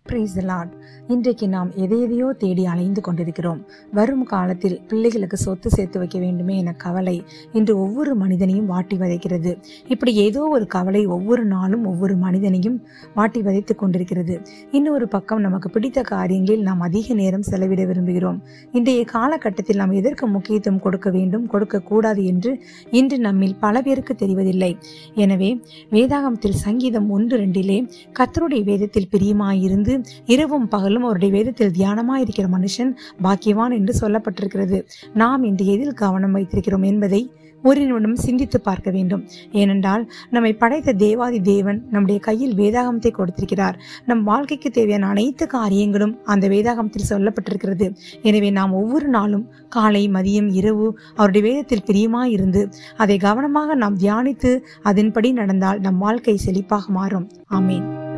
price Lord இன்றைக்கு நாம் எதை எதையோ தேடி அலைந்து கொண்டிருக்கிறோம் வரும் காலத்தில் பிள்ளைகளுக்கு சொத்து சேர்த்து வைக்க வேண்டுமே என கவலை இன்று ஒவ்வொரு மனிதனையும் வாட்டி வதைக்கிறது இப்படி ஏதோ ஒரு கவலை ஒவ்வொரு நாளும் ஒவ்வொரு மனிதனையும் வாட்டி வதைத்துக் கொண்டிருக்கிறது இன்னொரு பக்கம் நமக்கு பிடித்த காரியங்களில் நாம் அதிக நேரம் செலவிட விரும்புகிறோம் இன்றைய காலகட்டத்தில் நாம் எதற்கு முக்கியத்துவம் கொடுக்க வேண்டும் கொடுக்க கூடாது என்று இன்று நம்மில் பல பேருக்கு தெரிவதில்லை எனவே வேதாகமத்தில் சங்கீதம் ஒன்று ரெண்டிலே கர்த்தருடைய வேதத்தில் பிரியமாயிருந்து இரவும் பகலும் அவருடைய வேதத்தில் தியானமாயிருக்கிற மனுஷன் பாக்கியவான் என்று சொல்லப்பட்டிருக்கிறது நாம் இன்று எதில் கவனம் வைத்திருக்கிறோம் என்பதை ஒரு நிமிடம் சிந்தித்து பார்க்க வேண்டும் ஏனென்றால் நம்மை படைத்த தேவாதி தேவன் நம்முடைய கையில் வேதாகமத்தை கொடுத்திருக்கிறார் நம் வாழ்க்கைக்கு தேவையான அனைத்து காரியங்களும் அந்த வேதாகமத்தில் சொல்லப்பட்டிருக்கிறது எனவே நாம் ஒவ்வொரு நாளும் காலை மதியம் இரவு அவருடைய வேதத்தில் பிரியமாய் இருந்து அதை கவனமாக நாம் தியானித்து அதன்படி நடந்தால் நம் வாழ்க்கை செழிப்பாக மாறும் ஆமேன்